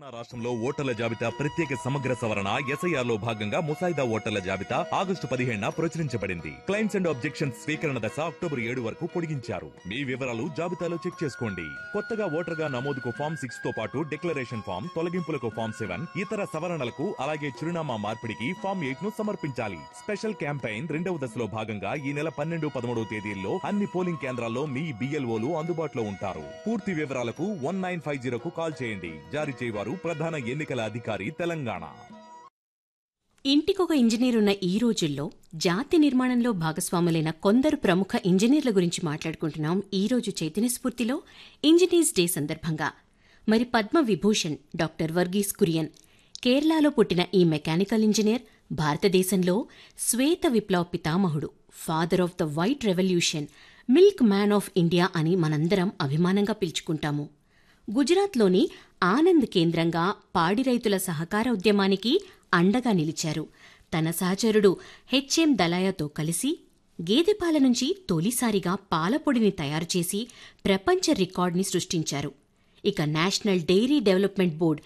రాష్ట్రంలో ఓటర్ల జాబితా ప్రత్యేక సమగ్ర సవరణ ఎస్ఐఆర్ లో భాగంగా ముసాయిదా ఓటర్ల జాబితా ఆగస్టు పదిహేడున ప్రచురించబడింది క్లైమ్స్ అండ్ ఆబ్జెక్షన్స్ స్వీకరణ దశ అక్టోబర్ ఏడు వరకు పొడిగించారు మీ వివరాలు జాబితాలో చెక్ చేసుకోండి కొత్తగా ఓటర్ గా నమోదుకు ఫామ్ సిక్స్ తో పాటు డిక్లరేషన్ ఫామ్ తొలగింపులకు ఫామ్ సెవెన్ ఇతర సవరణలకు అలాగే చిరునామా మార్పిడికి ఫామ్ ఎయిట్ ను సమర్పించాలి స్పెషల్ క్యాంపెయిన్ రెండవ దశలో భాగంగా ఈ నెల పన్నెండు పదమూడవ తేదీల్లో అన్ని పోలింగ్ కేంద్రాల్లో మీ బిఎల్ఓలు అందుబాటులో ఉంటారు పూర్తి వివరాలకు వన్ నైన్ ఫైవ్ జీరోకు కాల్ చేయండి జారీ చేయవారు ప్రధాన ఎన్నికల అధికారి తెలంగాణ ఇంటికొక ఇంజనీర్ ఉన్న ఈ రోజుల్లో జాతి నిర్మాణంలో భాగస్వాములైన కొందరు ప్రముఖ ఇంజనీర్ల గురించి మాట్లాడుకుంటున్నాం ఈ రోజు చైతన్య స్ఫూర్తిలో ఇంజనీర్స్ డే సందర్భంగా మరి పద్మ విభూషణ్ డాక్టర్ వర్గీస్ కురియన్ కేరళలో పుట్టిన ఈ మెకానికల్ ఇంజనీర్ భారతదేశంలో శ్వేత విప్లవ పితామహుడు father of the white revolution milkman of India అని మనందరం అభిమానంగా పిలుచుకుంటాము గుజరాత్లోని ఆనంద్ కేంద్రంగా పాడి రైతుల సహకార ఉద్యమానికి అండగా నిలిచారు తన సహచరుడు హెచ్ఎం దలాయాతో కలిసి గేదె పాల నుంచి తొలిసారిగా పాలపొడిని తయారు చేసి ప్రపంచ రికార్డుని సృష్టించారు ఇక నేషనల్ డైరీ డెవలప్మెంట్ బోర్డ్